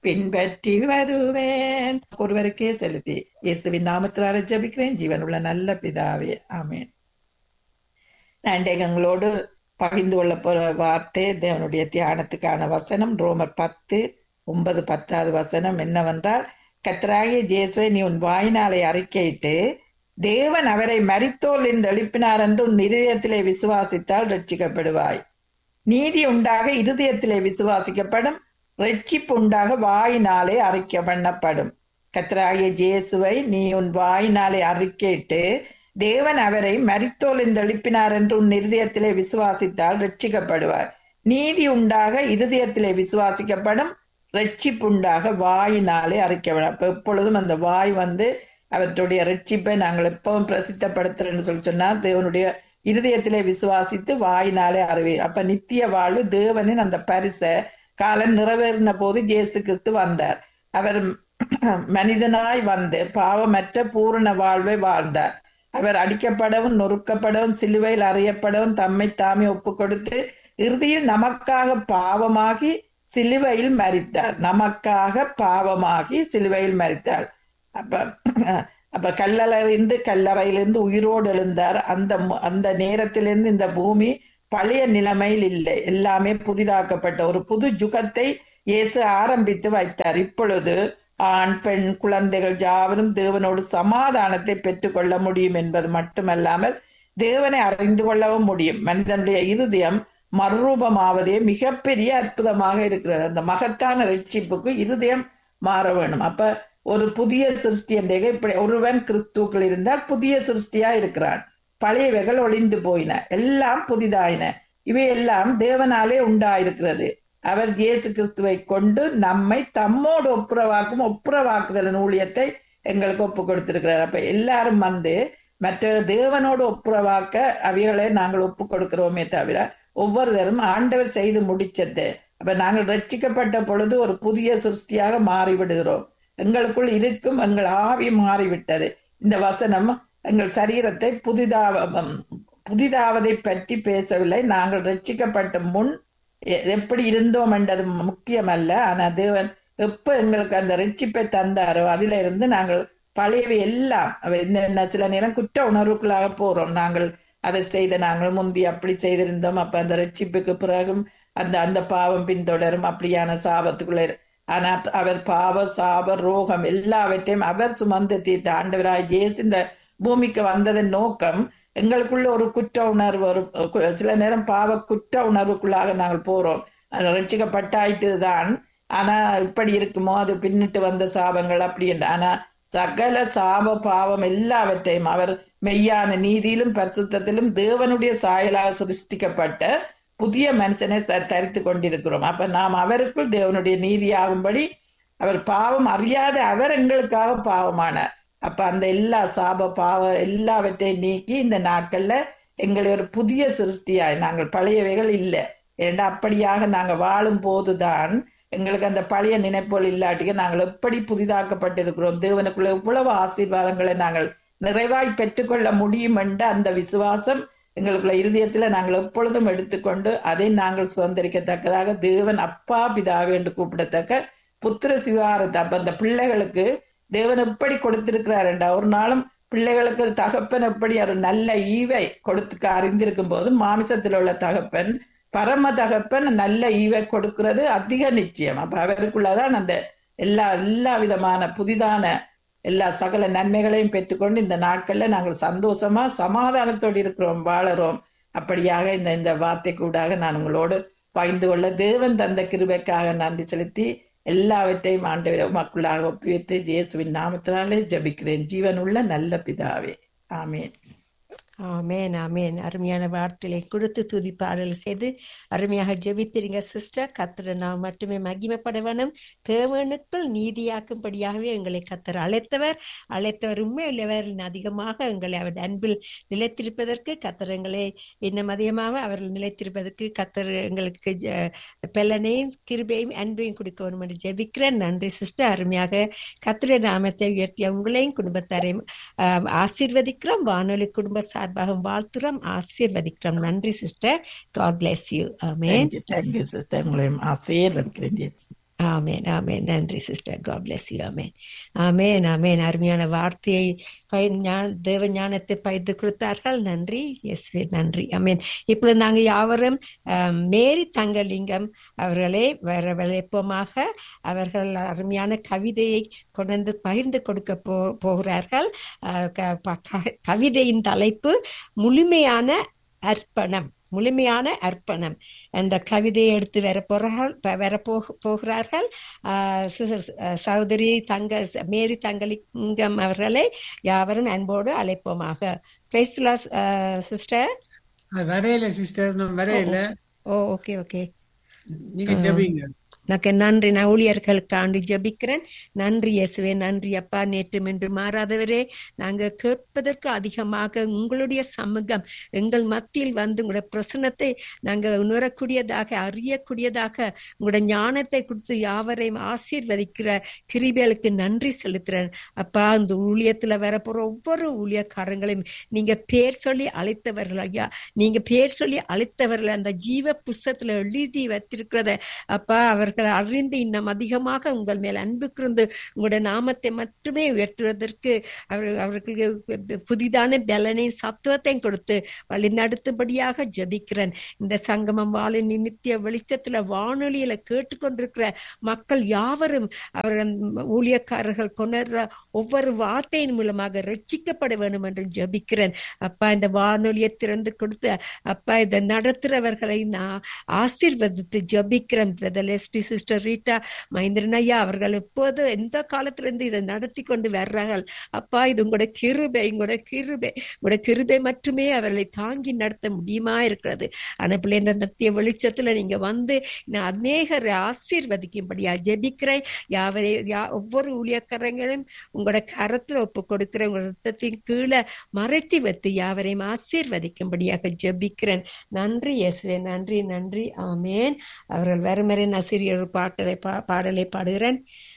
பின்பற்றி வருவேன் ஒருவருக்கே செலுத்தி இயேசுவின் நாமத்தினால ஜெபிக்கிறேன் ஜீவனுள்ள நல்ல பிதாவே ஆமென் நான் இன்றைக்கு எங்களோடு பகிர்ந்து கொள்ள போற வார்த்தை தேவனுடைய தியானத்துக்கான வசனம் ரோமர் பத்து ஒன்பது பத்தாவது வசனம் என்னவென்றால் கத்தராகிய ஜேசுவை நீ உன் வாயினாலை அறிக்கையிட்டு தேவன் அவரை மரித்தோல் என்று எழுப்பினார் என்று உன் இருதயத்திலே விசுவாசித்தால் ரட்சிக்கப்படுவாய் நீதி உண்டாக இருதயத்திலே விசுவாசிக்கப்படும் ரட்சிப்பு உண்டாக வாயினாலே அறிக்கை பண்ணப்படும் கத்தராகிய ஜேசுவை நீ உன் வாயினாலே அறிக்கையிட்டு தேவன் அவரை மரித்தோல் என்று எழுப்பினார் என்று உன் இருதயத்திலே விசுவாசித்தால் ரட்சிக்கப்படுவார் நீதி உண்டாக இருதயத்திலே விசுவாசிக்கப்படும் ரட்சிப்பு உண்டாக வாயினாலே அறிக்கப்படும் அப்ப எப்பொழுதும் அந்த வாய் வந்து அவற்றுடைய ரட்சிப்பை நாங்கள் எப்பவும் பிரசித்தப்படுத்துறேன்னு சொல்லி சொன்னா தேவனுடைய இருதயத்திலே விசுவாசித்து வாயினாலே அறிவி அப்ப நித்திய வாழ்வு தேவனின் அந்த பரிச காலம் நிறைவேறின போது இயேசு கிறிஸ்து வந்தார் அவர் மனிதனாய் வந்து பாவமற்ற பூரண வாழ்வை வாழ்ந்தார் அவர் அடிக்கப்படவும் நொறுக்கப்படவும் சிலுவையில் அறியப்படவும் தம்மை தாமே ஒப்பு கொடுத்து இறுதியில் நமக்காக பாவமாகி சிலுவையில் மரித்தார் நமக்காக பாவமாகி சிலுவையில் மரித்தார் அப்ப அப்ப கல்லறையிலிருந்து கல்லறையிலிருந்து உயிரோடு எழுந்தார் அந்த அந்த நேரத்திலிருந்து இந்த பூமி பழைய நிலைமையில் இல்லை எல்லாமே புதிதாக்கப்பட்ட ஒரு புது ஜுகத்தை இயேசு ஆரம்பித்து வைத்தார் இப்பொழுது ஆண் பெண் குழந்தைகள் யாவரும் தேவனோடு சமாதானத்தை பெற்றுக்கொள்ள முடியும் என்பது மட்டுமல்லாமல் தேவனை அறிந்து கொள்ளவும் முடியும் மனிதனுடைய இருதயம் மறுரூபமாவதே மிகப்பெரிய அற்புதமாக இருக்கிறது அந்த மகத்தான ரட்சிப்புக்கு இருதயம் மாற வேணும் அப்ப ஒரு புதிய சிருஷ்டி என்ற இப்படி ஒருவன் கிறிஸ்துக்கள் இருந்தால் புதிய சிருஷ்டியா இருக்கிறான் பழையவைகள் ஒளிந்து போயின எல்லாம் புதிதாயின இவை எல்லாம் தேவனாலே உண்டாயிருக்கிறது அவர் இயேசு கிறிஸ்துவை கொண்டு நம்மை தம்மோடு ஒப்புரவாக்கும் ஒப்புரவாக்குதலின் ஊழியத்தை எங்களுக்கு ஒப்பு கொடுத்திருக்கிறார் அப்ப எல்லாரும் வந்து மற்ற தேவனோடு ஒப்புரவாக்க அவைகளை நாங்கள் ஒப்பு கொடுக்கிறோமே தவிர ஒவ்வொருத்தரும் ஆண்டவர் செய்து முடிச்சது அப்ப நாங்கள் ரட்சிக்கப்பட்ட பொழுது ஒரு புதிய சிருஷ்டியாக மாறிவிடுகிறோம் எங்களுக்குள் இருக்கும் எங்கள் ஆவி மாறிவிட்டது இந்த வசனம் எங்கள் சரீரத்தை புதிதாக புதிதாவதை பற்றி பேசவில்லை நாங்கள் ரட்சிக்கப்பட்ட முன் எப்படி இருந்தோம் என்றது முக்கியமல்ல ஆனா தேவன் எப்ப எங்களுக்கு அந்த ரட்சிப்பை தந்தாரோ அதுல இருந்து நாங்கள் பழையவை எல்லாம் சில நேரம் குற்ற உணர்வுக்குள்ளாக போறோம் நாங்கள் அதை செய்த நாங்கள் முந்தி அப்படி செய்திருந்தோம் அப்ப அந்த ரட்சிப்புக்கு பிறகும் அந்த அந்த பாவம் பின்தொடரும் அப்படியான சாபத்துக்குள்ள ஆனா அவர் பாவ சாப ரோகம் எல்லாவற்றையும் அவர் சுமந்து தீர்த்த ஆண்டவராய் ஜேசு இந்த பூமிக்கு வந்ததன் நோக்கம் எங்களுக்குள்ள ஒரு குற்ற உணர்வு ஒரு சில நேரம் பாவ குற்ற உணர்வுக்குள்ளாக நாங்கள் போறோம் ரட்சிக்கப்பட்டாயிட்டு தான் ஆனா இப்படி இருக்குமோ அது பின்னிட்டு வந்த சாபங்கள் அப்படி என்று ஆனா சகல சாப பாவம் எல்லாவற்றையும் அவர் மெய்யான நீதியிலும் பரிசுத்திலும் தேவனுடைய சாயலாக சிருஷ்டிக்கப்பட்ட புதிய மனுஷனை தரித்து கொண்டிருக்கிறோம் அப்ப நாம் அவருக்குள் தேவனுடைய நீதியாகும்படி அவர் பாவம் அறியாத அவர் எங்களுக்காக பாவமானார் அப்ப அந்த எல்லா சாப பாவ எல்லாவற்றையும் நீக்கி இந்த நாட்கள்ல எங்களை ஒரு புதிய சிருஷ்டியாய் நாங்கள் பழையவைகள் இல்லை ஏண்டா அப்படியாக நாங்கள் வாழும் போதுதான் எங்களுக்கு அந்த பழைய நினைப்புகள் இல்லாட்டிக்க நாங்கள் எப்படி புதிதாக்கப்பட்டிருக்கிறோம் தேவனுக்குள்ள இவ்வளவு ஆசீர்வாதங்களை நாங்கள் நிறைவாய் பெற்றுக்கொள்ள முடியும் என்ற அந்த விசுவாசம் எங்களுக்குள்ள இருதயத்துல நாங்கள் எப்பொழுதும் எடுத்துக்கொண்டு அதை நாங்கள் சுதந்திரிக்கத்தக்கதாக தேவன் அப்பா பிதாவே என்று கூப்பிடத்தக்க புத்திர சிவாரத்தை அப்ப அந்த பிள்ளைகளுக்கு தேவன் எப்படி கொடுத்திருக்கிறார் என்றா ஒரு நாளும் பிள்ளைகளுக்கு தகப்பன் எப்படி ஒரு நல்ல ஈவை கொடுத்துக்க அறிந்திருக்கும் போது மாமிசத்தில் உள்ள தகப்பன் பரம தகப்பன் நல்ல ஈவை கொடுக்கிறது அதிக நிச்சயம் அப்ப அவருக்குள்ளதான் அந்த எல்லா எல்லா விதமான புதிதான எல்லா சகல நன்மைகளையும் பெற்றுக்கொண்டு இந்த நாட்கள்ல நாங்கள் சந்தோஷமா சமாதானத்தோடு இருக்கிறோம் வாழறோம் அப்படியாக இந்த இந்த வார்த்தை கூடாக நான் உங்களோடு பகிர்ந்து கொள்ள தேவன் தந்த கிருபைக்காக நன்றி செலுத்தி எல்லாவற்றையும் ஆண்டவரை மக்களாக ஒப்புவித்து இயேசுவின் நாமத்தினாலே ஜபிக்கிறேன் ஜீவனுள்ள நல்ல பிதாவே ஆமேன் ஆமேன் ஆமேன் அருமையான வார்த்தைகளை கொடுத்து துதி பாடல் செய்து அருமையாக ஜெபித்திருங்க சிஸ்டர் கத்திர நாம் மட்டுமே மகிமைப்பட வேணும் தேவனுக்குள் நீதியாக்கும்படியாகவே எங்களை கத்தர் அழைத்தவர் அழைத்தவர் உண்மை உள்ளவர் அதிகமாக எங்களை அவர் அன்பில் நிலைத்திருப்பதற்கு கத்தர் எங்களை இன்னும் அதிகமாக அவர்கள் நிலைத்திருப்பதற்கு கத்தர் எங்களுக்கு பெலனையும் கிருபையும் அன்பையும் கொடுக்க வேணும் என்று ஜெபிக்கிறேன் நன்றி சிஸ்டர் அருமையாக கத்திர நாமத்தை உயர்த்திய உங்களையும் குடும்பத்தாரையும் ஆசீர்வதிக்கிறோம் வானொலி குடும்ப சார்பாக வாழ்த்துறோம் ஆசீர்வதிக்கிறோம் நன்றி sister God bless you amen thank you sister உங்களையும் ஆசீர்வதிக்கிறேன் ஆமேன் ஆமேன் நன்றி sister God bless you amen amen amen அருமையான வார்த்தையை பய- ஞா- தேவ ஞானத்தை பயிர்ந்து கொடுத்தார்கள் நன்றி எஸ் நன்றி ஆமேன் இப்பொழுது நாங்கள் யாவரும் ஆம், மேரி தங்கலிங்கம் அவர்களை வரவழைப்போமாக அவர்கள் அருமையான கவிதையை கொண்டு வந்து பகிர்ந்து கொடுக்க போ போகிறார்கள் அஹ், க- ப- க- கவிதையின் தலைப்பு முழுமையான அர்ப்பணம் முழுமையான அர்ப்பணம் அந்த கவிதையை எடுத்து வர போறார்கள் ப- வர போக- போகிறார்கள் ஆஹ் சிஸ்டர் அஹ் சகோதரி தங்க மேரி தங்கலிங்கம் அவர்களை யாவரும் அன்போடு அழைப்போமாக பிரைஸ்லாஸ் சிஸ்டர் அது வரையில சிஸ்டர் நான் வரையில ஓ ஓகே ஓகே நீங்க ஜெபிங்க எனக்கு நன்றி நான் ஊழியர்களுக்காண்டி ஜெபிக்கிறேன் நன்றி இயேசுவே நன்றி அப்பா நேற்றும் என்று மாறாதவரே நாங்க கேட்பதற்கு அதிகமாக உங்களுடைய சமூகம் எங்கள் மத்தியில் வந்து உங்களுடைய பிரசனத்தை நாங்க உணரக்கூடியதாக அறியக்கூடியதாக உங்களுடைய ஞானத்தை கொடுத்து யாவரையும் ஆசீர்வதிக்கிற கிருபைகளுக்கு நன்றி செலுத்துறேன் அப்பா அந்த ஊழியத்துல வரப்போற ஒவ்வொரு ஊழியக்காரங்களையும் நீங்க பேர் சொல்லி அழைத்தவர்கள் ஐயா நீங்க பேர் சொல்லி அழைத்தவர்கள் அந்த ஜீவ புஸ்தத்துல எழுதி வைத்திருக்கிறத அப்பா அவர்கள் அறிந்து இன்னும் அதிகமாக உங்கள் மேல் அன்பு கூர்ந்து உங்களுடைய நாமத்தை மட்டுமே உயர்த்துவதற்கு அவர் அவர்களுக்கு புதிதான பலனையும் சத்துவத்தையும் கொடுத்து வழி நடத்தும்படியாக ஜெபிக்கிறேன் இந்த சங்கமம் வாழின் நித்திய வெளிச்சத்துல வானொலியில கேட்டுக்கொண்டிருக்கிற மக்கள் யாவரும் அவர்கள் ஊழியக்காரர்கள் கொணர்ற ஒவ்வொரு வார்த்தையின் மூலமாக ரட்சிக்கப்பட வேண்டும் என்று ஜெபிக்கிறேன் அப்பா இந்த வானொலியை திறந்து கொடுத்து அப்பா இதை நடத்துறவர்களை நான் ஆசீர்வதித்து ஜபிக்கிறேன் brother SP sister Rita Mahendran ஐயா அவர்கள் எப்போது எந்த காலத்துல இருந்து இதை நடத்தி கொண்டு வர்றார்கள் அப்பா இது உங்களோட கிருபை உங்களோட கிருபை உங்களோட கிருபை மட்டுமே அவர்களை தாங்கி நடத்த முடியுமா இருக்கிறது ஆனா பிள்ளை இந்த நத்திய வெளிச்சத்துல நீங்க வந்து நான் அநேகரை ஆசீர்வதிக்கும்படியா ஜெபிக்கிறேன் யாவரை யா ஒவ்வொரு ஊழியக்காரங்களும் உங்களோட கரத்துல ஒப்பு கொடுக்கிற உங்களோட ரத்தத்தின் கீழே மறைத்து வைத்து யாவரையும் ஆசீர்வதிக்கும்படியாக ஜெபிக்கிறேன் நன்றி இயேசுவே நன்றி நன்றி ஆமேன் அவர்கள் வரும் வரை நான் சிறிய ஒரு பாட்டலை பா பாடலை பாடுகிறேன்